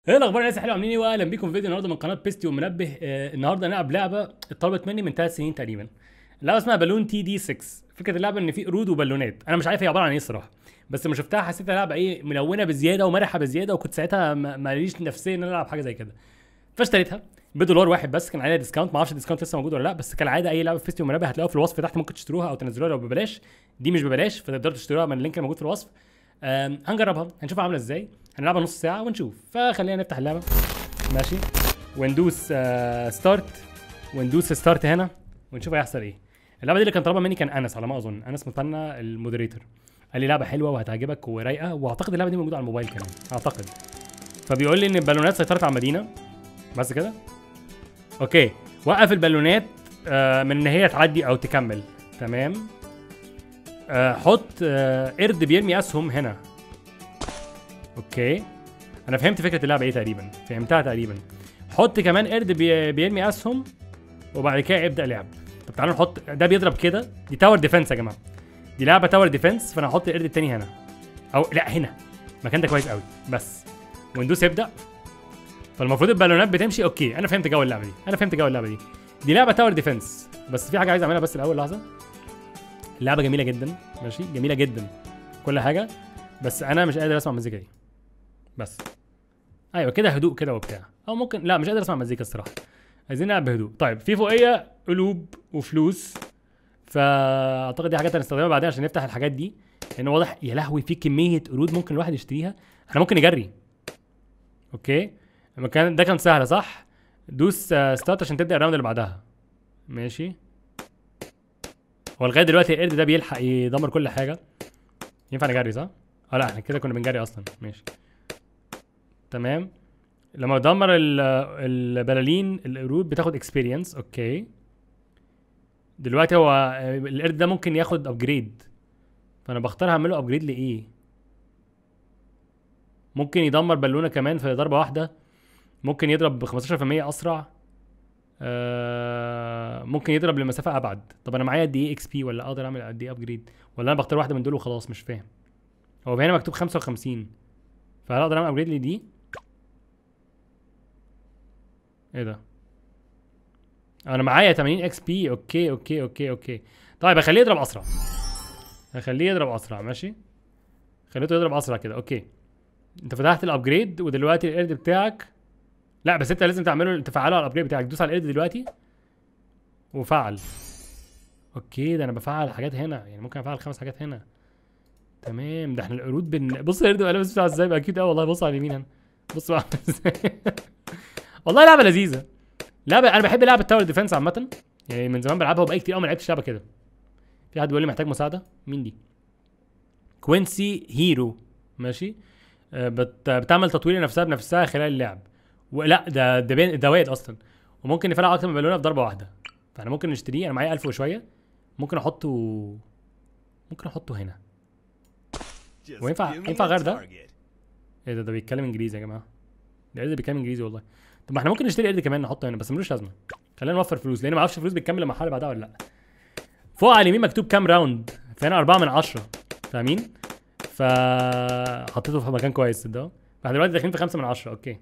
ايه الاخبار الناس حلوه عاملين ايه واهلا بيكم في فيديو النهارده من قناه بيستي ومنبه آه النهارده نلعب لعبه اتطلبت مني من ثلاث سنين تقريبا اللعبه اسمها بالون تي دي 6 فكره اللعبه ان في قرود وبالونات انا مش عارف هي عباره عن ايه الصراحه بس لما شفتها حسيتها لعبه ايه ملونه بزياده ومرحه بزياده وكنت ساعتها ما- ماليش نفسيه ان انا العب حاجه زي كده فاشتريتها بدولار واحد بس كان عليها ديسكاونت ما اعرفش الديسكاونت لسه موجود ولا لا بس كالعاده اي لعبه في فيستي ومنبه هتلاقوها في الوصف تحت ممكن تشتروها او تنزلوها لو ببلاش دي مش ببلاش فتقدروا تشتروها من اللينك الموجود في الوصف آم، هنجربها هنشوفها عامله ازاي هنلعبها نص ساعه ونشوف فخلينا نفتح اللعبه ماشي وندوس آه ستارت وندوس ستارت هنا ونشوف هيحصل ايه اللعبه دي اللي كان طلبها مني كان انس على ما اظن انس مثنى المودريتور قال لي لعبه حلوه وهتعجبك ورايقه واعتقد اللعبه دي موجوده على الموبايل كمان اعتقد فبيقول لي ان البالونات سيطرت على المدينه بس كده اوكي وقف البالونات آه من ان هي تعدي او تكمل تمام آه حط آه قرد بيرمي اسهم هنا اوكي انا فهمت فكره اللعبه ايه تقريبا فهمتها تقريبا حط كمان قرد بي... بيرمي اسهم وبعد كده ابدا لعب طب تعالوا نحط ده بيضرب كده دي تاور ديفense يا جماعه دي لعبه تاور ديفense فانا هحط القرد التاني هنا او لا هنا المكان ده كويس قوي بس وندوس يبدا فالمفروض البالونات بتمشي اوكي انا فهمت جو اللعبه دي انا فهمت جو اللعبه دي دي لعبه تاور ديفense بس في حاجه عايز اعملها بس الاول لحظه اللعبه جميله جدا ماشي جميله جدا كل حاجه بس انا مش قادر اسمع المزيكا دي بس ايوه كده هدوء كده وبتاع او ممكن لا مش قادر اسمع مزيكا الصراحه عايزين نلعب بهدوء طيب في فوقيه قلوب وفلوس فاعتقد دي حاجات هنستخدمها بعدين عشان نفتح الحاجات دي لان واضح يا لهوي في كميه قرود ممكن الواحد يشتريها احنا ممكن نجري اوكي المكان ده كان سهل صح دوس آه، ستارت عشان تبدا الراوند اللي بعدها ماشي هو لغايه دلوقتي القرد ده بيلحق يدمر كل حاجه ينفع نجري صح؟ اه لا احنا كده كنا بنجري اصلا ماشي تمام لما تدمر ال- البلالين القرود بتاخد اكسبيرينس اوكي دلوقتي هو آه، القرد ده ممكن ياخد ابجريد فانا بختار هعمله ابجريد لايه ممكن يدمر بالونه كمان في ضربه واحده ممكن يضرب ب 15% اسرع آه ممكن يضرب لمسافه ابعد طب انا معايا قد ايه اكس بي ولا اقدر اعمل قد ايه ابجريد ولا انا بختار واحده من دول وخلاص مش فاهم هو هنا مكتوب 55 فهل اقدر اعمل ابجريد لدي ايه ده انا معايا 80 اكس بي اوكي اوكي اوكي اوكي طيب اخليه يضرب اسرع هخليه يضرب اسرع ماشي خليته يضرب اسرع كده اوكي انت فتحت الابجريد ودلوقتي القرد بتاعك لا بس انت لازم تعمله تفعله على الابجريد بتاعك دوس على القرد دلوقتي وفعل اوكي ده انا بفعل حاجات هنا يعني ممكن افعل خمس حاجات هنا تمام ده احنا القرود بن بص القرد بقى لابس بتاعه ازاي بقى اكيد اه والله بص على اليمين هنا بص بقى ازاي والله لعبه لذيذه لعبه انا بحب لعبه تاور ديفense عامه يعني من زمان بلعبها وبقالي كتير قوي ما لعبتش لعبه كده في حد بيقول لي محتاج مساعده مين دي كوينسي هيرو ماشي آه، بت... بتعمل تطوير لنفسها بنفسها خلال اللعب ولا ده ده بين- ده واد اصلا وممكن نفرع اكتر من بالونه في ضربه واحده فاحنا ممكن نشتريه انا معايا 1000 وشويه ممكن احطه ممكن احطه هنا وينفع- ينفع غير ده؟ ايه ده ده بيتكلم انجليزي يا جماعه ده قرد بيتكلم انجليزي والله طب ما احنا ممكن نشتري قرد كمان نحطه هنا بس ملوش لازمه خلينا نوفر فلوس لان ما اعرفش الفلوس بتكمل المرحله اللي بعدها ولا لا فوق على اليمين مكتوب كام راوند فهنا أربعة من عشرة فاهمين فحطيته في مكان كويس ده فاحنا دلوقتي داخلين في خمسة من عشرة اوكي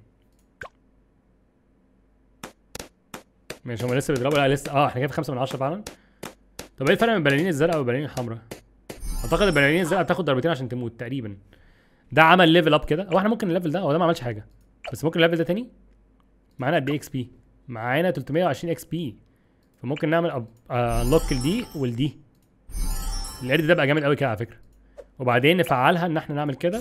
ماشي هم لسه بيضربوا لا لسه اه احنا كده في خمسة من عشرة فعلا طب ايه الفرق بين البلالين الزرقاء والبلالين الحمراء؟ اعتقد البلالين الزرقاء بتاخد ضربتين عشان تموت تقريبا ده عمل ليفل اب كده هو احنا ممكن الليفل ده هو ده ما عملش حاجه بس ممكن الليفل ده تاني معانا قد ايه اكس بي معانا 320 اكس بي فممكن نعمل انلوك لدي ولدي القرد ده بقى جامد قوي كده على فكره وبعدين نفعلها ان احنا نعمل كده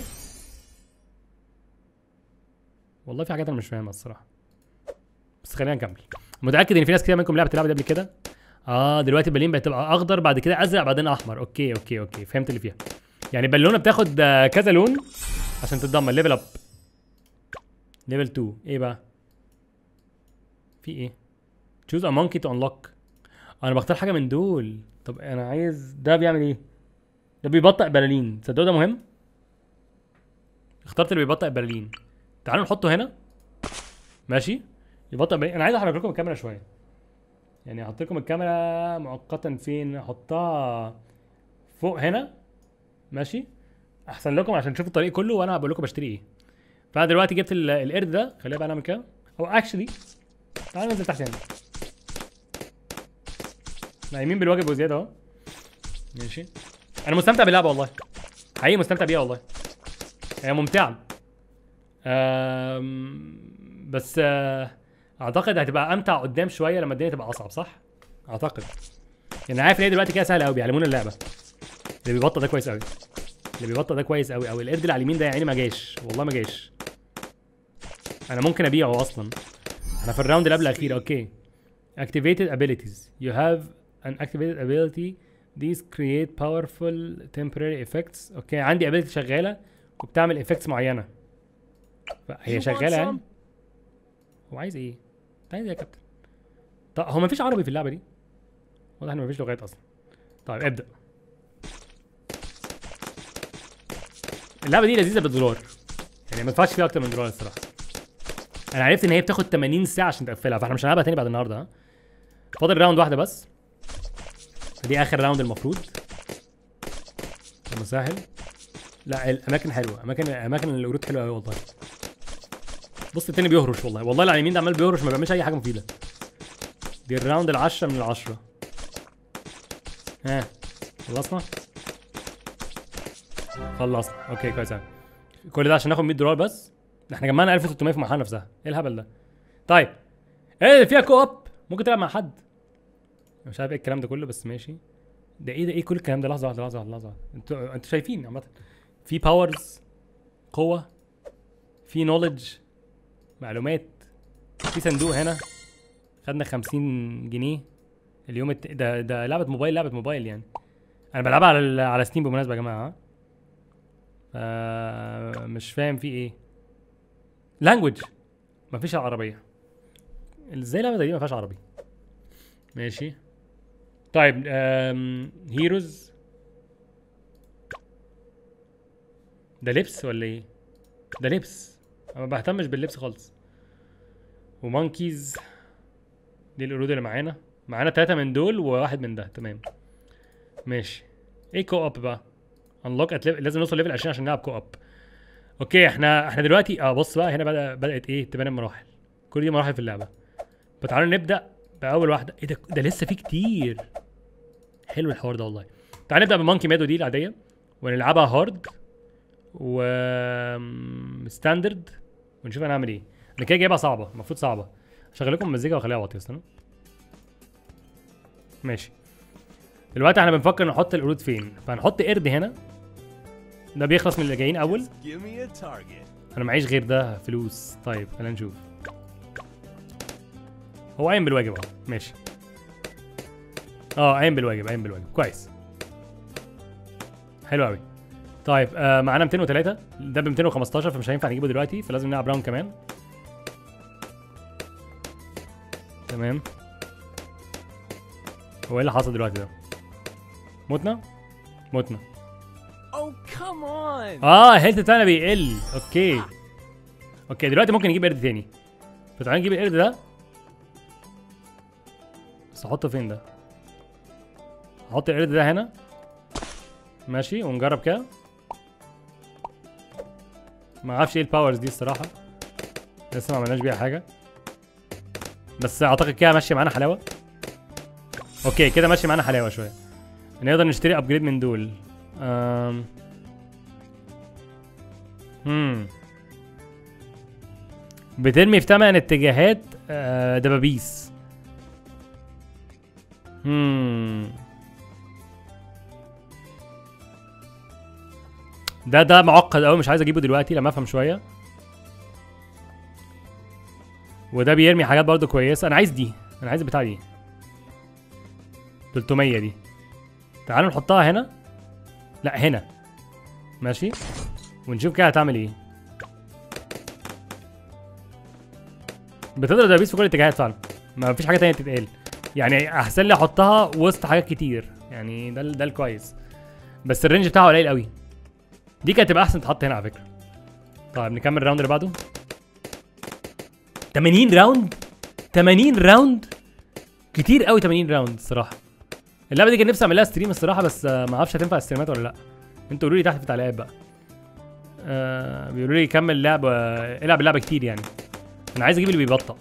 والله في حاجات انا مش فاهمها الصراحه بس خلينا نكمل متاكد ان في ناس كتير منكم لعبت اللعبه دي قبل كده اه دلوقتي البالين بقت تبقى اخضر بعد كده ازرق بعدين احمر اوكي اوكي اوكي فهمت اللي فيها يعني بالونه بتاخد آه، كذا لون عشان تتدمر ليفل اب ليفل 2 ايه بقى في ايه choose a monkey to unlock انا بختار حاجه من دول طب انا عايز ده بيعمل ايه ده بيبطئ بلالين تصدقوا ده مهم اخترت اللي بيبطئ بلالين تعالوا نحطه هنا ماشي يبطئ بلالين انا عايز احرك لكم الكاميرا شويه يعني احط لكم الكاميرا مؤقتا فين احطها فوق هنا ماشي احسن لكم عشان تشوفوا الطريق كله وانا بقول لكم بشتري ايه فانا دلوقتي جبت ال- القرد ده خلينا بقى نعمل كده او اكشلي تعالى ننزل تحت هنا نايمين بالواجب وزياده اهو ماشي انا مستمتع باللعبه والله حقيقي مستمتع بيها والله هي ممتعه أم... بس آه، اعتقد هتبقى امتع قدام شويه لما الدنيا تبقى اصعب صح اعتقد يعني عارف ان هي دلوقتي كده سهله قوي بيعلمونا اللعبه اللي بيبطل ده كويس قوي اللي بيبطل ده كويس قوي قوي القرد اللي على اليمين ده يا عيني ما جاش والله ما جاش انا ممكن ابيعه اصلا احنا في الراوند اللي قبل الاخير اوكي activated abilities you have an activated ability these create powerful temporary effects اوكي عندي ability شغاله وبتعمل effects معينه هي You want شغاله يعني some? هو عايز ايه؟ انت عايز ايه يا كابتن؟ طب هو مفيش عربي في اللعبه دي؟ واضح ان مفيش لغات اصلا طيب ابدا اللعبه دي لذيذه بالدولار يعني ما ينفعش فيها اكتر من دولار الصراحه انا عرفت ان هي بتاخد 80 ساعه عشان تقفلها فاحنا مش هنلعبها تاني بعد النهارده ها فاضل راوند واحده بس دي اخر راوند المفروض مساهل لا الاماكن حلوه اماكن اماكن القرود حلوه قوي والله بص التاني بيهرش والله والله اللي على اليمين ده عمال بيهرش ما بيعملش اي حاجه مفيده دي الراوند العشرة من العشرة ها خلصنا خلصنا اوكي كويس أوي. كل ده عشان ناخد 100 دولار بس ده احنا جمعنا 1300 في المرحله نفسها ايه الهبل ده طيب ايه فيها كو اب ممكن تلعب مع حد مش عارف ايه الكلام ده كله بس ماشي ده ايه ده ايه كل الكلام ده لحظه واحده لحظه واحده لحظه واحدة. انتوا انتوا شايفين عامه في باورز قوه في نولج معلومات في صندوق هنا خدنا 50 جنيه اليوم الت... ده ده لعبه موبايل لعبه موبايل يعني انا بلعبها على ال... على ستيم بالمناسبه يا جماعه ها آه مش فاهم في ايه لانجوج مفيش عربيه ازاي لعبه زي دي ما فيهاش عربي ماشي طيب آم... هيروز ده لبس ولا ايه ده لبس انا ما بهتمش باللبس خالص ومونكيز دي القرود اللي معانا معانا تلاتة من دول وواحد من ده تمام ماشي ايه كو اب بقى انلوك لازم نوصل ليفل 20 عشان نلعب كو اب اوكي احنا احنا دلوقتي اه بص بقى هنا بدأ بدات ايه تبان المراحل كل دي مراحل في اللعبه فتعالوا نبدا باول واحده ايه ده ده لسه في كتير حلو الحوار ده والله تعال نبدا بمونكي ميدو دي العاديه ونلعبها هارد و ستاندرد ونشوف هنعمل ايه انا كده جايبها صعبه المفروض صعبه اشغل لكم مزيكا واخليها واطيه استنى ماشي دلوقتي احنا بنفكر نحط القرود فين فهنحط قرد هنا ده بيخلص من اللي جايين اول Give me a target. انا معيش غير ده فلوس طيب خلينا نشوف هو قايم بالواجب اهو ماشي اه قايم بالواجب قايم بالواجب كويس حلو قوي طيب آه معانا 203 ده ب 215 فمش هينفع نجيبه دلوقتي فلازم نلعب راوند كمان تمام هو ايه اللي حصل دلوقتي ده متنا متنا Oh, come on. اه الهيلث بتاعنا بيقل اوكي اوكي دلوقتي ممكن نجيب قرد تاني فتعالى نجيب القرد ده بس احطه فين ده احط القرد ده هنا ماشي ونجرب كده ما اعرفش ايه الباورز دي الصراحه لسه ما عملناش بيها حاجه بس اعتقد كده ماشيه معانا حلاوه اوكي كده ماشي معانا حلاوه شويه نقدر نشتري ابجريد من دول أم... امم بترمي في تمن اتجاهات آه، دبابيس امم ده ده معقد قوي مش عايز اجيبه دلوقتي لما افهم شويه وده بيرمي حاجات برضو كويسه انا عايز دي انا عايز البتاع دي 300 دي تعالوا نحطها هنا لا هنا ماشي ونشوف كده هتعمل ايه بتضرب دبابيس في كل الاتجاهات فعلا ما فيش حاجه تانية تتقال يعني احسن لي احطها وسط حاجات كتير يعني ده ال- ده الكويس بس الرينج بتاعها قليل قوي دي كانت تبقى احسن تحط هنا على فكره طيب نكمل الراوند اللي بعده 80 راوند 80 راوند كتير قوي 80 راوند الصراحه اللعبه دي كان نفسي اعمل لها ستريم الصراحه بس آه، ما اعرفش هتنفع ستريمات ولا لا انتوا قولوا لي تحت في التعليقات بقى آه بيقولوا لي كمل لعبه العب اللعبه كتير يعني انا عايز اجيب اللي بيبطأ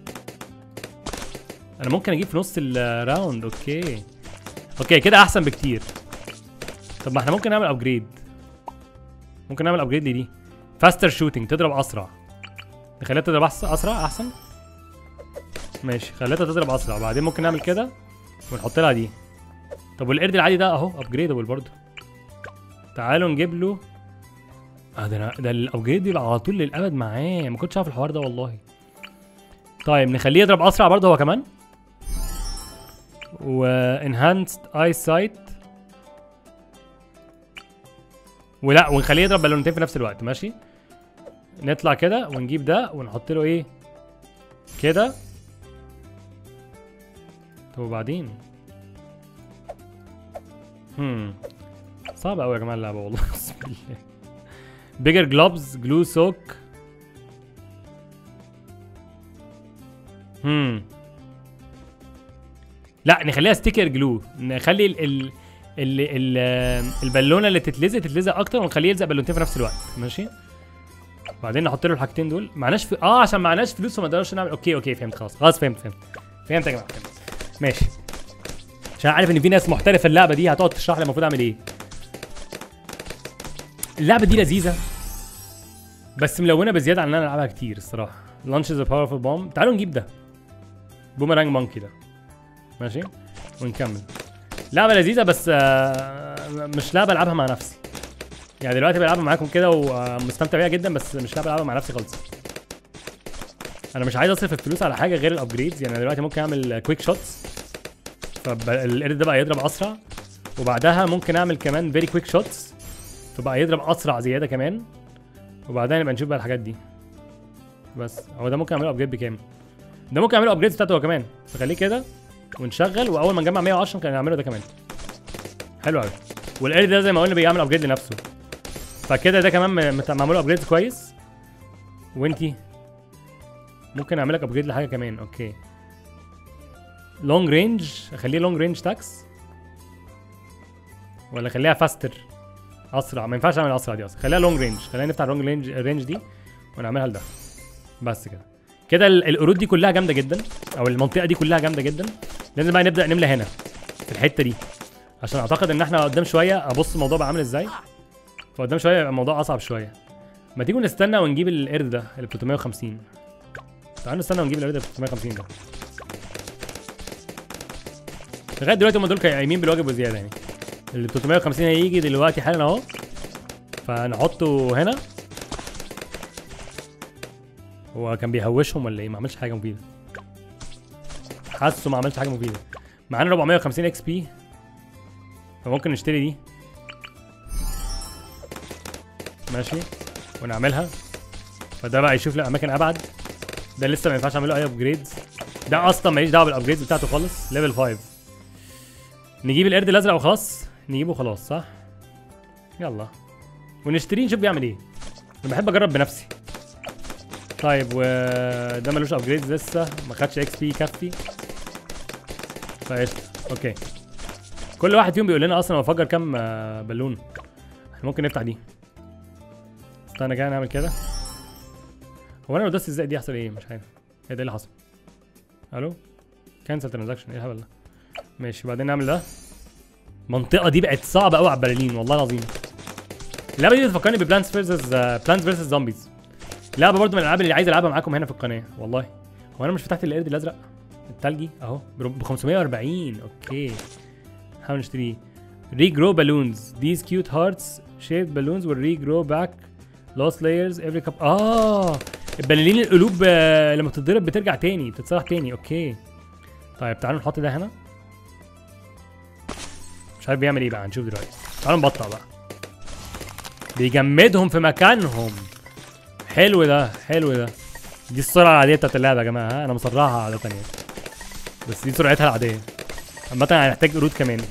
انا ممكن اجيب في نص الراوند اوكي اوكي كده احسن بكتير طب ما احنا ممكن نعمل ابجريد ممكن نعمل ابجريد دي فاستر شوتنج تضرب اسرع نخليها تضرب أحس- اسرع احسن ماشي خليتها تضرب اسرع بعدين ممكن نعمل كده ونحط لها دي طب والقرد العادي ده اهو ابجريدبل برضه تعالوا نجيب له اه ده انا ده الابجريد بيبقى على طول للابد معاه ما كنتش عارف الحوار ده والله طيب نخليه يضرب اسرع برضه هو كمان و enhanced eyesight ولا ونخليه يضرب بالونتين في نفس الوقت ماشي نطلع كده ونجيب ده ونحط له ايه كده طب وبعدين هم صعب قوي يا جماعه اللعبه والله اقسم بالله بيجر جلوبز جلو سوك هم لا نخليها ستيكر جلو نخلي ال ال ال ال البالونه اللي تتلزق تتلزق اكتر ونخليه يلزق بالونتين في نفس الوقت ماشي بعدين نحط له الحاجتين دول معناش في... اه عشان معناش فلوس وما نقدرش نعمل اوكي اوكي فهمت خلاص خلاص فهمت فهمت فهمت يا جماعه فهمت ماشي عشان عارف ان في ناس محترفه في اللعبه دي هتقعد تشرح لي المفروض اعمل ايه اللعبه دي لذيذه بس ملونه بزياده عن ان انا العبها كتير الصراحه لانش ذا باورفul بوم تعالوا نجيب ده بومرانج مونكي ده ماشي ونكمل لعبه لذيذه بس آه، مش لعبه العبها مع نفسي يعني دلوقتي بلعبها معاكم كده ومستمتع بيها جدا بس مش لعبه العبها مع نفسي خالص انا مش عايز اصرف الفلوس على حاجه غير الابجريدز يعني أنا دلوقتي ممكن اعمل كويك شوتس فالقرد ده بقى يضرب اسرع وبعدها ممكن اعمل كمان فيري كويك شوتس فبقى يضرب اسرع زياده كمان وبعدين نبقى نشوف بقى الحاجات دي بس هو ده ممكن اعمله ابجريد بكام ده ممكن اعمله ابجريد بتاعته هو كمان فخليه كده ونشغل واول ما نجمع 110 كان نعمله ده كمان حلو قوي والقرد ده زي ما قلنا بيعمل ابجريد لنفسه فكده ده كمان م- مت- معمول ابجريد كويس وانتي ممكن اعمل لك ابجريد لحاجه كمان اوكي لونج رينج اخليه لونج رينج تاكس ولا اخليها فاستر اسرع ما ينفعش اعمل اسرع دي اصلا خليها لونج رينج خلينا نفتح اللونج رينج الرينج دي ونعملها لده بس كده كده ال- القرود دي كلها جامده جدا او المنطقه دي كلها جامده جدا لازم بقى نبدا نملى هنا في الحته دي عشان اعتقد ان احنا قدام شويه ابص الموضوع بقى عامل ازاي فقدام شويه يبقى الموضوع اصعب شويه ما تيجوا نستنى ونجيب القرد ده اللي ب 350 تعالوا نستنى ونجيب القرد ب 350 ده لغايه دلوقتي هم دول كانوا قايمين بالواجب وزياده يعني اللي ب 350 هيجي دلوقتي حالا اهو فنحطه هنا هو كان بيهوشهم ولا ايه ما عملش حاجه مفيده حاسه ما عملش حاجه مفيده معانا 450 اكس بي فممكن نشتري دي ماشي ونعملها فده بقى يشوف له اماكن ابعد ده لسه ما ينفعش اعمل له اي ابجريدز ده اصلا ماليش دعوه بالابجريدز بتاعته خالص ليفل 5 نجيب القرد الازرق وخلاص نجيبه خلاص صح يلا ونشتريه نشوف بيعمل ايه انا بحب اجرب بنفسي طيب وده ملوش ابجريدز لسه ما خدش اكس بي يكفي فقشطة اوكي كل واحد فيهم بيقول لنا اصلا هو فجر كام آه، بالون احنا ممكن نفتح دي استنى كده نعمل كده هو انا لو دست ازاي دي يحصل ايه مش عارف ايه ده اللي حصل الو كانسل ترانزاكشن ايه الهبل ده ماشي بعدين نعمل ده المنطقه دي بقت صعبه قوي على البلالين والله العظيم اللعبه دي بتفكرني ببلانتس فيرسز بلانتس فيرسز زومبيز لعبه برضو من الالعاب اللي عايز العبها معاكم هنا في القناه والله هو انا مش فتحت القرد الازرق التلجي اهو ب 540 اوكي نحاول نشتريه regrow balloons these cute hearts shaped balloons will regrow back lost layers every cup اه البلالين القلوب آه، لما بتتضرب بترجع تاني بتتصلح تاني اوكي طيب تعالوا نحط ده هنا مش عارف بيعمل ايه بقى هنشوف دلوقتي تعالوا نبطأ بقى بيجمدهم في مكانهم حلو ده حلو ده دي السرعة العادية بتاعت اللعبة يا جماعة ها انا مسرعها عادة يعني بس دي سرعتها العادية عامة هنحتاج قرود كمان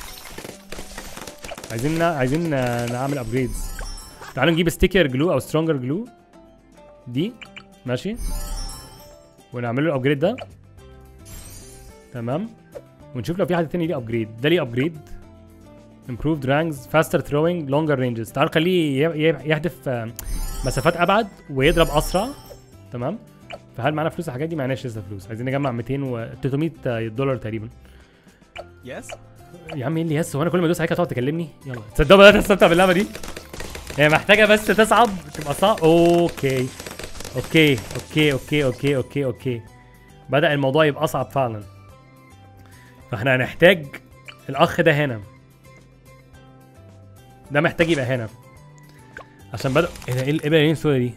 عايزين عايزين نعمل ابجريدز تعالوا نجيب ستيكر جلو او سترونجر جلو دي ماشي ونعمل له الابجريد ده تمام ونشوف لو في حد تاني ليه ابجريد ده ليه ابجريد improved ranks faster throwing longer ranges تعالوا نخليه ي- ي- يهدف آه، مسافات ابعد ويضرب اسرع تمام فهل معانا فلوس الحاجات دي معناش لسه فلوس عايزين نجمع 200 و 300 دولار تقريبا Yes? يا عم ايه اللي يس هو انا كل ما ادوس عليك هتقعد تكلمني يلا تصدقوا بدات استمتع باللعبه دي هي محتاجه بس تصعب تبقى صعب اوكي اوكي اوكي اوكي اوكي اوكي اوكي بدا الموضوع يبقى اصعب فعلا فاحنا هنحتاج الاخ ده هنا ده محتاج يبقى هنا عشان بدا ايه ده ايه الابره اللي السوداء دي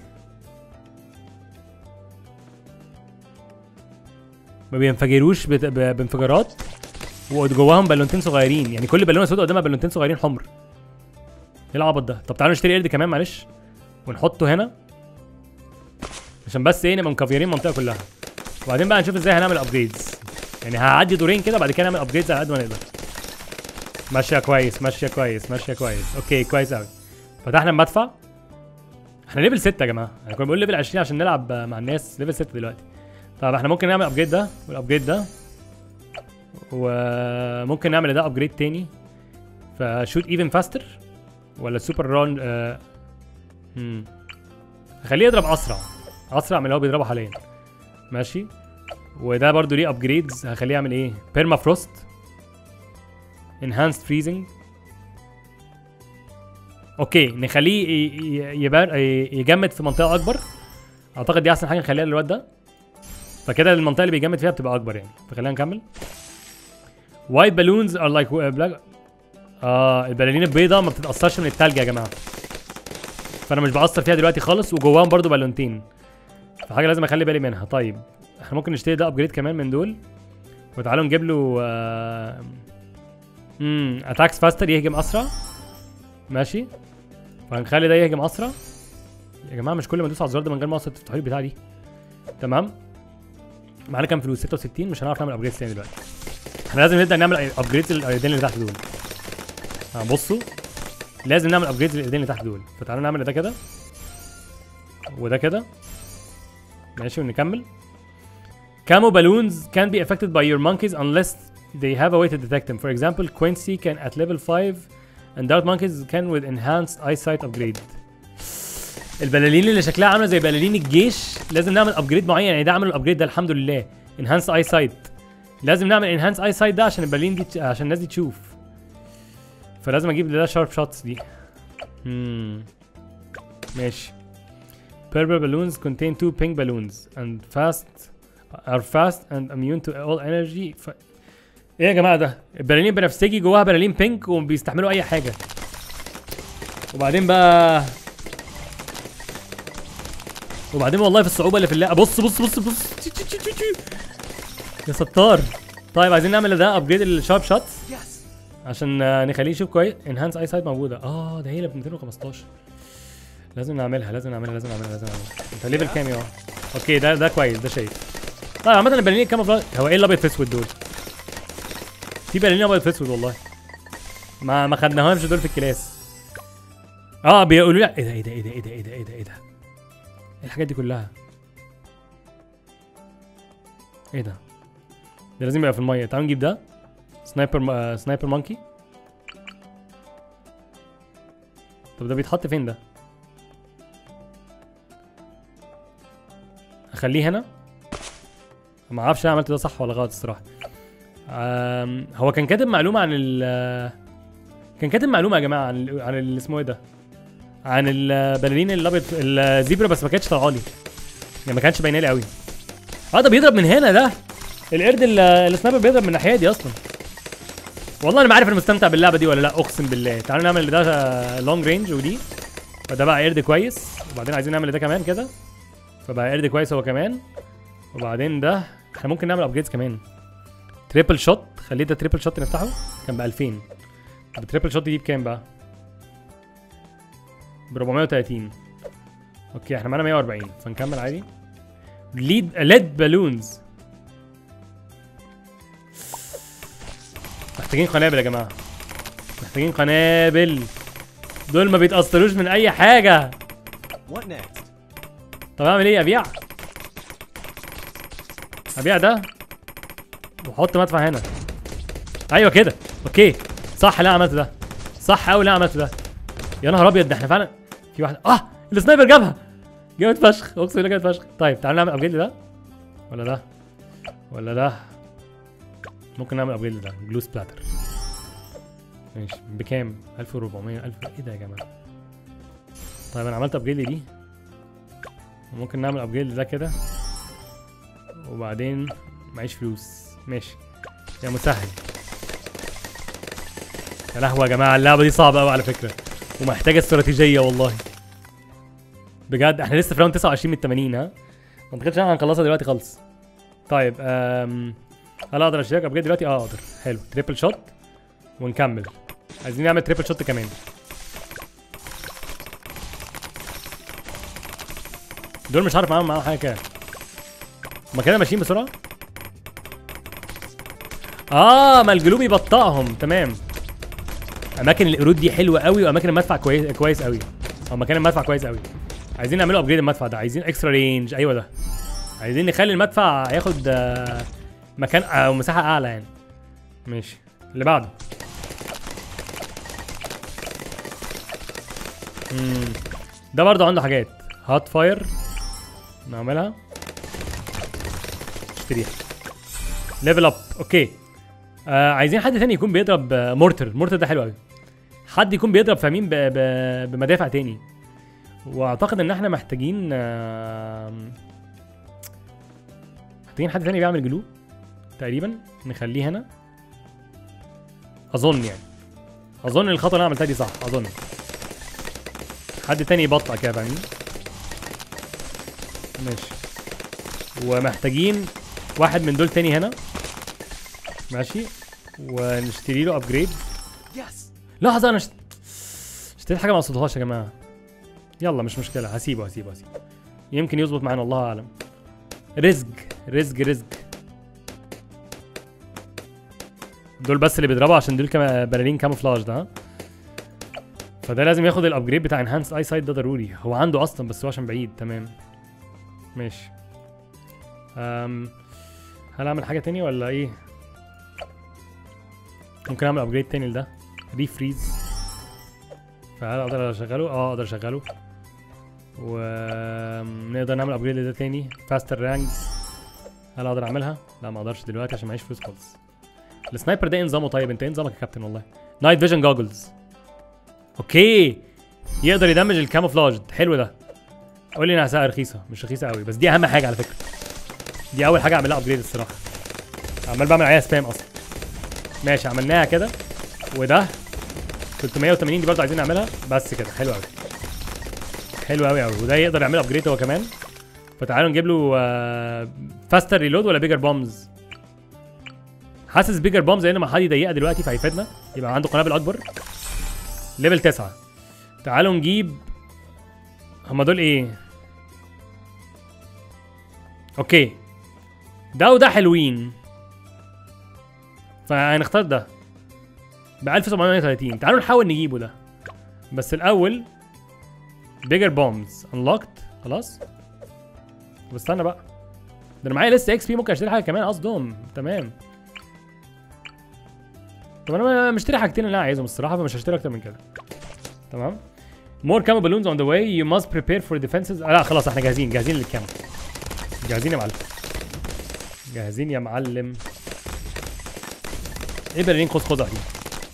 ما بينفجروش بت... ب... بانفجارات وجواهم بالونتين صغيرين يعني كل بالونه سوداء قدامها بالونتين صغيرين حمر ايه العبط ده طب تعالوا نشتري قرد كمان معلش ونحطه هنا عشان بس ايه نبقى مكفيرين المنطقه كلها وبعدين بقى نشوف ازاي هنعمل ابجريدز يعني هعدي دورين كده بعد كده نعمل ابجريدز على قد ما نقدر ماشيه كويس ماشيه كويس ماشيه كويس اوكي كويس قوي فتحنا المدفع احنا ليفل 6 يا جماعه انا كنا بنقول ليفل 20 عشان نلعب مع الناس ليفل 6 دلوقتي طب احنا ممكن نعمل ابجريد ده والابجريد ده وممكن نعمل ده ابجريد تاني فشوت ايفن فاستر ولا سوبر رون آه مم. خليه يضرب اسرع اسرع من اللي هو بيضربه حاليا ماشي وده برضو ليه ابجريدز هخليه يعمل ايه بيرما فروست انهانسد فريزنج اوكي نخليه ي- ي- يبان ي- يجمد في منطقه اكبر اعتقد دي احسن حاجه نخليها للواد ده فكده المنطقه اللي بيجمد فيها بتبقى اكبر يعني فخلينا نكمل وايت بالونز ار لايك بلاك اه البلالين البيضاء ما بتتاثرش من التلج يا جماعه فانا مش باثر فيها دلوقتي خالص وجواهم برضو بالونتين فحاجه لازم اخلي بالي منها طيب احنا ممكن نشتري ده ابجريد كمان من دول وتعالوا نجيب له آه، امم اتاكس فاستر يهجم اسرع ماشي وهنخلي ده يهجم اسرع يا جماعه مش كل ما ادوس على الزرار ده من غير ما اوصل تفتحوا لي البتاع دي تمام معانا كام فلوس 66 مش هنعرف نعمل ابجريد تاني دلوقتي احنا لازم نبدا نعمل ابجريدز للايدين اللي تحت دول اه بصوا لازم نعمل ابجريدز للايدين اللي تحت دول فتعالوا نعمل ده كده وده كده ماشي ونكمل Camo balloons can be affected by your monkeys unless they have a way to detect them. For example, Quincy can at level 5 and Dark monkeys can with enhanced eyesight upgrade. البلالين اللي شكلها عامله زي بلالين الجيش لازم نعمل ابجريد معين يعني ده عملوا الابجريد ده الحمد لله enhanced eyesight لازم نعمل enhanced eyesight ده عشان البلالين دي تش- عشان الناس دي تشوف فلازم اجيب ده شارب شوتس دي امم ماشي Purple balloons contain two pink balloons and fast are fast and immune to all energy ف... ايه يا جماعه ده البلالين البنفسجي جواها بلالين بينك وبيستحملوا اي حاجه وبعدين بقى وبعدين والله في الصعوبه اللي في اللعبه بص بص بص بص تشي تشي تشي تشي. يا ستار طيب عايزين نعمل ده ابجريد الشارب شوتس Yes. عشان آه، نخليه يشوف كويس انهانس اي سايد موجوده اه ده هي اللي ب 215 لازم نعملها لازم نعملها لازم نعملها لازم نعملها انت ليفل كام يا اوكي ده ده كويس ده شايف طيب عامه البلالين الكاميرا هو ايه الابيض في اسود دول في بلالين ابيض في اسود والله ما ما خدناهمش دول في الكلاس اه بيقولوا لي ايه ده ايه ده ايه ده ايه ده ايه ده ايه ده ايه الحاجات دي كلها ايه ده ده لازم يبقى في الميه تعالوا نجيب ده سنايبر آه سنايبر مونكي طب ده بيتحط فين ده اخليه هنا ما اعرفش انا عملت ده صح ولا غلط الصراحه آم، هو كان كاتب معلومه عن ال كان كاتب معلومه يا جماعه عن ال- عن ال- اسمه ايه ده عن البلالين الابيض الزيبرا بس ما كانتش طالعه لي يعني ما كانش باينه لي قوي اه ده بيضرب من هنا ده القرد ال- السنايبر بيضرب من الناحيه دي اصلا والله انا ما عارف انا مستمتع باللعبه دي ولا لا اقسم بالله تعالوا نعمل ده لونج رينج ودي فده بقى قرد كويس وبعدين عايزين نعمل ده كمان كده فبقى قرد كويس هو كمان وبعدين ده احنا ممكن نعمل ابجريدز كمان تريبل شوت خليه ده تريبل شوت نفتحه كان ب 2000 طب التريبل شوت دي بكام بقى؟ ب 430 اوكي احنا معانا 140 فنكمل عادي ليد ليد بالونز محتاجين قنابل يا جماعه محتاجين قنابل دول ما بيتأثروش من اي حاجه What next? طب اعمل ايه ابيع ابيع ده واحط مدفع هنا ايوه كده اوكي صح لا عملت ده صح قوي اللي انا عملته ده يا نهار ابيض ده احنا فعلا في واحد اه السنايبر جابها جامد فشخ اقسم بالله جامد فشخ طيب تعالوا نعمل ابجريد ده ولا ده ولا ده ممكن نعمل ابجريد ده جلو سبلاتر ماشي بكام 1400 1000 ايه ده يا جماعه طيب انا عملت ابجريد دي ممكن نعمل ابجريد ده كده وبعدين معيش فلوس ماشي يا مسهل يا لهوي يا جماعه اللعبه دي صعبه قوي على فكره ومحتاجه استراتيجيه والله بجد احنا لسه في راوند 29 من 80 ها ما اعتقدش ان احنا هنخلصها دلوقتي خالص طيب أم... هل اقدر اشترك ابجريد دلوقتي اه اقدر حلو تريبل شوت ونكمل عايزين نعمل تريبل شوت كمان دول مش عارف اعمل معاهم حاجه كده هما كده ماشيين بسرعه اه ما الجلو بيبطئهم تمام اماكن القرود دي حلوه قوي واماكن المدفع كويس كويس قوي او مكان المدفع كويس قوي عايزين نعمله ابجريد المدفع ده عايزين اكسترا رينج ايوه ده عايزين نخلي المدفع ياخد آه، مكان او مساحه اعلى يعني ماشي اللي بعده امم ده برضه عنده حاجات هات فاير نعملها اشتريها ليفل اب اوكي آه عايزين حد تاني يكون بيضرب آه، مورتر مورتر ده حلو قوي حد يكون بيضرب فاهمين ب... ب... بمدافع تاني واعتقد ان احنا محتاجين آه، محتاجين حد تاني بيعمل جلو تقريبا نخليه هنا اظن يعني اظن الخطوه اللي انا عملتها دي صح اظن حد تاني يبطأ كده فاهمين ماشي ومحتاجين واحد من دول تاني هنا ماشي ونشتري له ابجريد Yes. لحظه انا شت... اشتريت حاجه ما قصدتهاش يا جماعه يلا مش مشكله هسيبه هسيبه هسيبه يمكن يظبط معانا الله اعلم رزق رزق رزق دول بس اللي بيضربوا عشان دول كما بلالين كاموفلاج ده ها؟ فده لازم ياخد الابجريد بتاع انهانس اي سايت ده ضروري هو عنده اصلا بس هو عشان بعيد تمام ماشي أم هل اعمل حاجه تاني ولا ايه ممكن اعمل ابجريد تاني لده ريفريز فهل اقدر اشغله اه اقدر اشغله ونقدر نعمل ابجريد لده تاني فاستر رانكس هل اقدر اعملها لا ما اقدرش دلوقتي عشان معيش فلوس خالص السنايبر ده إيه نظامه طيب انت ايه نظامك يا كابتن والله نايت فيجن جوجلز اوكي يقدر يدمج الكاموفلاج حلو ده قول لي انها سعر رخيصه مش رخيصه قوي بس دي اهم حاجه على فكره دي اول حاجه اعملها ابجريد الصراحه عمال بعمل عليها سبام اصلا ماشي عملناها كده وده 380 دي برضه عايزين نعملها بس كده حلو قوي حلو قوي قوي وده يقدر يعمل ابجريد هو كمان فتعالوا نجيب له فاستر ريلود ولا بيجر بومز حاسس بيجر بومز لان ما حد ضيقه دلوقتي فهيفيدنا يبقى عنده قنابل اكبر ليفل 9 تعالوا نجيب هما دول ايه اوكي ده وده حلوين فهنختار ده ب 1730 تعالوا نحاول نجيبه ده بس الاول بيجر بومز انلوكت خلاص طب استنى بقى ده انا معايا لسه اكس بي ممكن اشتري حاجه كمان قصدهم تمام طب انا مشتري حاجتين اللي انا عايزهم الصراحه فمش هشتري اكتر من كده تمام more camo balloons on the way you must prepare for defenses آه لا خلاص احنا جاهزين جاهزين للكامو جاهزين يا معلم جاهزين يا معلم ايه بلالين قوس قزح دي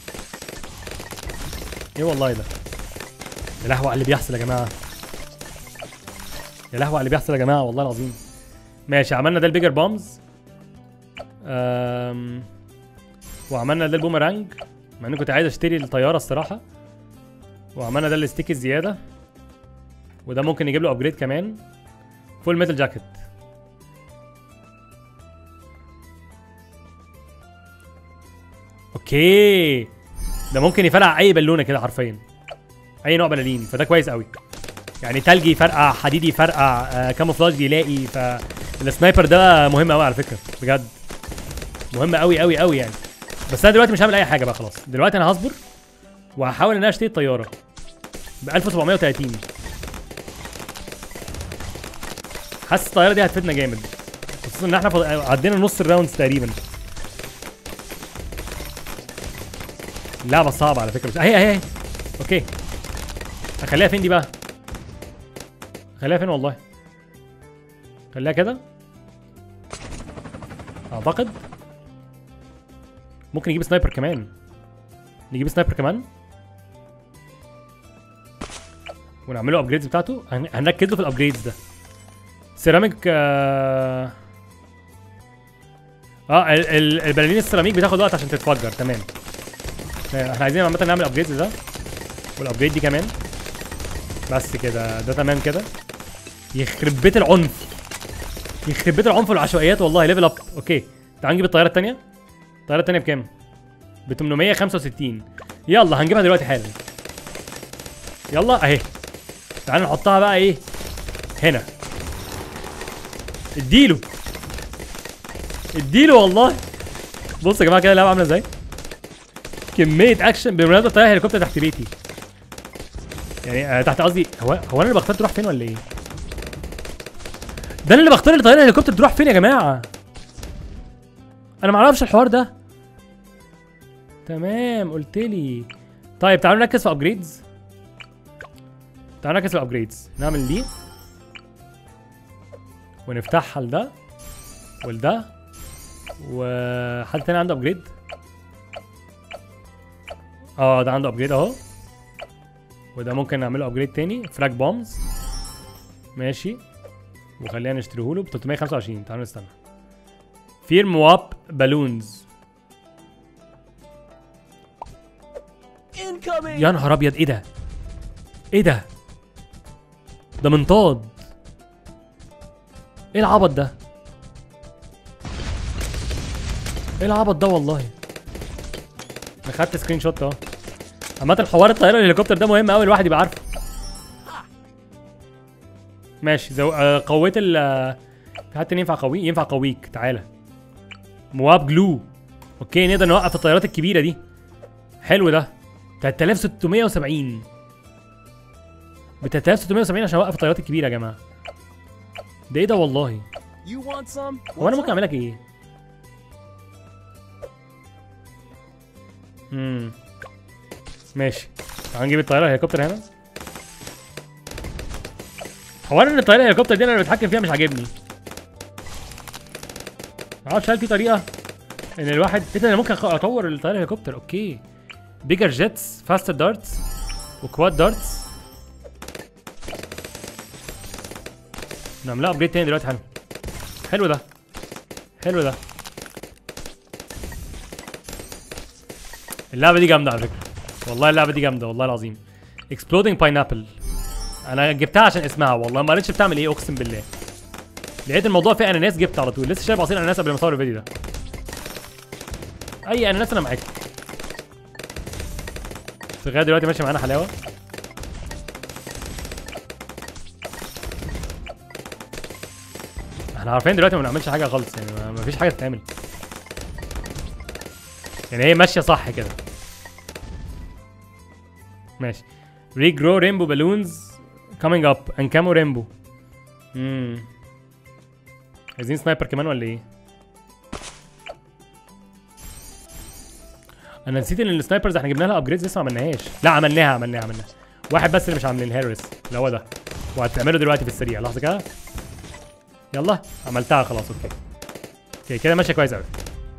ايه والله ده يا لهوي على اللي بيحصل يا جماعه يا لهوي على اللي بيحصل يا جماعه والله العظيم ماشي عملنا ده البيجر بومز أم... وعملنا ده البومرانج مع اني كنت عايز اشتري الطياره الصراحه وعملنا ده الستيك الزياده وده ممكن نجيب له ابجريد كمان فول ميتال جاكيت اوكي ده ممكن يفرقع اي بالونه كده حرفيا اي نوع بلالين فده كويس قوي يعني تلجي يفرقع حديد يفرقع آه كاموفلاج يلاقي فالسنايبر ده مهم قوي على فكره بجد مهم قوي قوي قوي يعني بس انا دلوقتي مش هعمل اي حاجه بقى خلاص دلوقتي انا هصبر وهحاول ان انا اشتري الطياره ب 1730 حاسس الطياره دي هتفيدنا جامد خصوصا ان احنا فض... عدينا نص الراوندز تقريبا لعبه صعبه على فكره بس اهي اهي اهي اوكي اخليها فين دي بقى خليها فين والله خليها كده اعتقد ممكن نجيب سنايبر كمان نجيب سنايبر كمان ونعمله ابجريدز بتاعته هن- هنركز له في الابجريدز ده سيراميك اه, آه ال- ال- البلالين السيراميك بتاخد وقت عشان تتفجر تمام تمام، احنا عايزين عامه نعمل ابجريدز ده والابجريد دي كمان بس كده ده تمام كده يخرب بيت العنف يخرب بيت العنف والعشوائيات والله ليفل اب اوكي تعال نجيب الطياره الثانيه الطياره الثانيه بكام ب 865 يلا هنجيبها دلوقتي حالا يلا اهي تعال نحطها بقى ايه هنا اديله اديله والله بص يا جماعه كده اللعبه عامله ازاي كميه اكشن بمناسبه طياره هليكوبتر تحت بيتي يعني آه تحت قصدي هو هو انا اللي بختار تروح فين ولا ايه ده انا اللي بختار الطياره الهليكوبتر تروح فين يا جماعه انا ما اعرفش الحوار ده تمام قلت لي طيب تعالوا نركز في ابجريدز تعالوا نركز في الابجريدز نعمل دي ونفتحها لده ولده وحد تاني عنده ابجريد اه ده عنده ابجريد اهو وده ممكن نعمله ابجريد تاني فراج بومز ماشي وخلينا نشتريه له ب 325 تعالوا نستنى فير مواب بالونز Incoming! يا نهار ابيض ايه ده ايه ده ده منطاد ايه العبط ده ايه العبط ده والله انا خدت سكرين شوت اهو عامة حوار الطيارة الهليكوبتر ده مهم قوي الواحد يبقى عارفه ماشي زو... آه قويت ال آه، في حد تاني ينفع قوي ينفع قويك تعالى مواب جلو اوكي نقدر نوقف الطيارات الكبيرة دي حلو ده 3670 ب 3670 عشان اوقف الطيارات الكبيره يا جماعه ده ايه ده والله You want some? هو انا Want ممكن اعمل لك ايه امم ماشي تعال نجيب الطياره الهليكوبتر هنا هو انا ان الطياره الهليكوبتر دي انا اللي بتحكم فيها مش عاجبني معرفش هل في طريقه ان الواحد ايه ده انا ممكن أخ- اطور الطياره الهليكوبتر اوكي بيجر جيتس فاستر دارتس وكواد دارتس نعملها ابجريد تاني دلوقتي حلو حلو ده حلو ده اللعبه دي جامده على فكره والله اللعبه دي جامده والله العظيم اكسبلودينج باينابل انا جبتها عشان اسمها والله ما قريتش بتعمل ايه اقسم بالله لقيت الموضوع فيه اناناس جبت على طول لسه شايف عصير اناناس قبل ما اصور الفيديو ده اي اناناس انا معاك لغايه دلوقتي ماشي معانا حلاوه احنا عارفين دلوقتي ما بنعملش حاجه خالص يعني ما- ما فيش حاجه تتعمل يعني هي ماشيه صح كده ماشي ريجرو رينبو بالونز كامينج اب انكامو رينبو امم عايزين سنايبر كمان ولا ايه انا نسيت ان السنايبرز احنا جبنا لها ابجريدز لسه ما عملناهاش لا عملناها عملناها عملناها واحد بس اللي مش عاملين هاريس اللي هو ده وهتعمله دلوقتي في السريع لحظه كده يلا عملتها خلاص اوكي اوكي كده ماشيه كويس قوي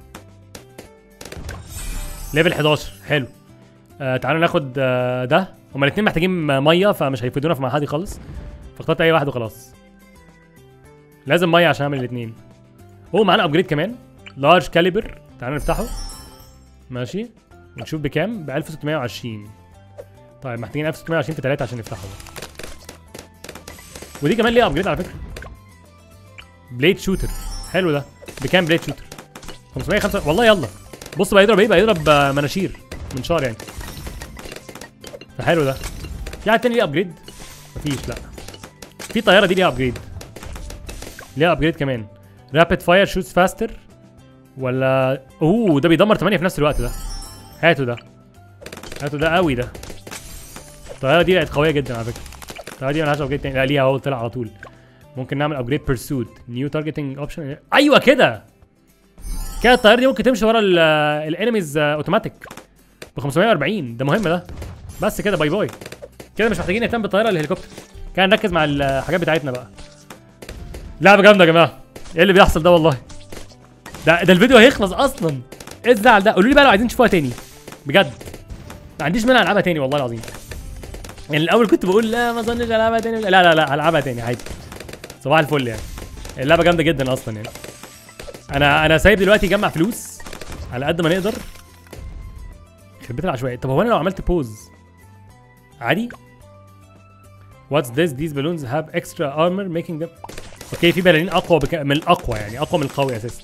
ليفل 11 حلو آه تعالوا ناخد آه ده هما الاثنين محتاجين ميه فمش هيفيدونا في مع حد خالص فاخترت اي واحد وخلاص لازم ميه عشان اعمل الاثنين هو معانا ابجريد كمان لارج كاليبر تعالوا نفتحه ماشي ونشوف بكام ب 1620 طيب محتاجين 1620 في 3 عشان نفتحه ده ودي كمان ليها ابجريد على فكره بليد شوتر حلو ده بكام بليد شوتر 505 والله يلا بص بقى يضرب ايه بقى يضرب آه، مناشير من شهر يعني فحلو ده في حاجه تاني ليها ابجريد مفيش لا في طياره دي ليها ابجريد ليها ابجريد كمان رابid فاير شوتس فاستر ولا اوه ده بيدمر 8 في نفس الوقت ده هاتوا ده هاتوا ده قوي ده الطياره دي بقت قويه جدا على فكره الطياره دي ملهاش ابجريد تاني لا ليها اهو طلع على طول ممكن نعمل ابجريد بيرسود نيو تارجتنج اوبشن ايوه كده كده الطياره دي ممكن تمشي ورا الانيميز اوتوماتيك ب 540 ده مهم ده بس كده باي باي كده مش محتاجين نهتم بالطياره الهليكوبتر كان نركز مع الحاجات بتاعتنا بقى لعبه جامده يا جماعه ايه اللي بيحصل ده والله ده ده الفيديو هيخلص اصلا ايه الزعل ده قولوا لي بقى لو عايزين تشوفوها تاني بجد ما عنديش مانع العبها تاني والله العظيم يعني الاول كنت بقول لا ما اظنش العبها تاني لا لا لا هلعبها تاني عادي صباح الفل يعني اللعبه جامده جدا اصلا يعني انا انا سايب دلوقتي يجمع فلوس على قد ما نقدر يخرب بيت العشوائيه طب هو انا لو عملت بوز عادي What's this? These balloons have extra armor making them اوكي في بلالين اقوى بك... من الاقوى يعني اقوى من القوي اساسا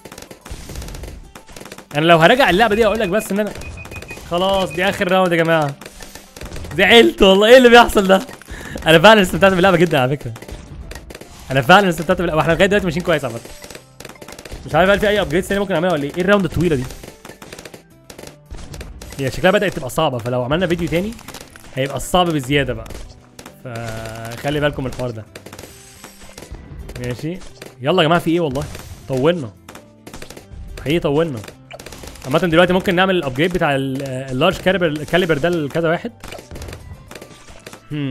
انا لو هراجع اللعبه دي اقول لك بس ان انا خلاص دي اخر راوند يا جماعه زعلت والله ايه اللي بيحصل ده انا فعلا استمتعت باللعبه جدا على فكره انا فعلا استمتعت باللعبه واحنا لغايه دلوقتي ماشيين كويس على فكره مش عارف هل في اي ابجريدز تاني ممكن نعملها ولا ايه ايه الراوند الطويله دي هي شكلها بدات تبقى صعبه فلو عملنا فيديو تاني هيبقى الصعب بزياده بقى فخلي بالكم من الحوار ده ماشي يلا يا جماعه في ايه والله طولنا حقيقي طولنا عامة دلوقتي ممكن نعمل الابجريد بتاع ال- اللارج كاليبر الكاليبر ده لكذا واحد هم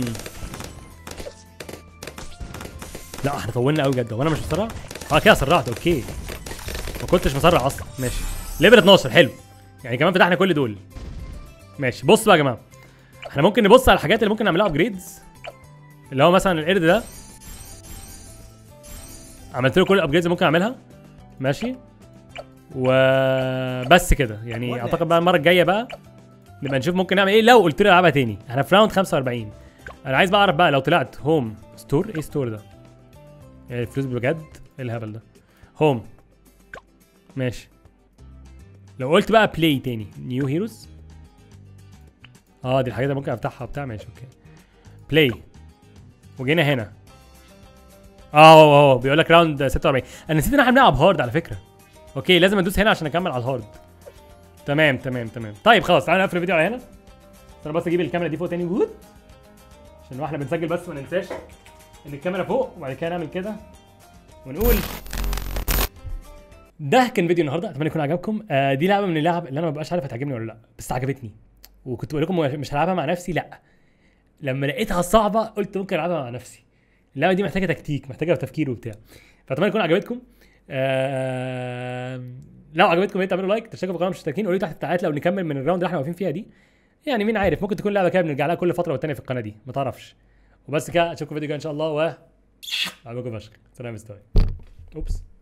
لا احنا طولنا قوي بجد وانا مش مسرع اه كده سرعت اوكي ما كنتش مسرع اصلا ماشي ليفل 12 حلو يعني كمان فتحنا كل دول ماشي بص بقى يا جماعه احنا ممكن نبص على الحاجات اللي ممكن نعملها ابجريدز اللي هو مثلا القرد ده عملت له كل الابجريدز اللي ممكن اعملها ماشي وبس كده يعني What اعتقد بقى المره الجايه بقى نبقى نشوف ممكن نعمل ايه لو قلت لي العبها تاني احنا في راوند 45 انا عايز بقى اعرف بقى لو طلعت هوم ستور ايه ستور ده يعني فلوس بجد ايه الهبل ده هوم ماشي لو قلت بقى بلاي تاني نيو هيروز اه دي الحاجات اللي ممكن افتحها بتاع ماشي اوكي بلاي وجينا هنا اه اه اه بيقول لك راوند 46 انا نسيت ان احنا بنلعب هارد على فكره اوكي لازم ادوس هنا عشان اكمل على الهارد تمام تمام تمام طيب خلاص تعالى نقفل الفيديو على هنا بس انا بس اجيب الكاميرا دي فوق تاني ووت عشان واحنا بنسجل بس ما ننساش ان الكاميرا فوق وبعد كده نعمل كده ونقول ده كان فيديو النهارده اتمنى يكون عجبكم آه دي لعبه من اللعب اللي انا ما ببقاش عارف هتعجبني ولا لا بس عجبتني وكنت بقول لكم مش هلعبها مع نفسي لا لما لقيتها صعبه قلت ممكن العبها مع نفسي اللعبه دي محتاجه تكتيك محتاجه تفكير وبتاع فاتمنى يكون عجبتكم آه لو عجبتكم ايه تعملوا لايك تشتركوا في القناه مش مشتركين قولوا لي تحت في التعليقات لو نكمل من الراوند اللي احنا واقفين فيها دي يعني مين عارف ممكن تكون لعبه كده بنرجع لها كل فتره والتانيه في القناه دي ما تعرفش وبس كده اشوفكم في فيديو جاي ان شاء الله و عجبكم فشخ سلام يا مستوى اوبس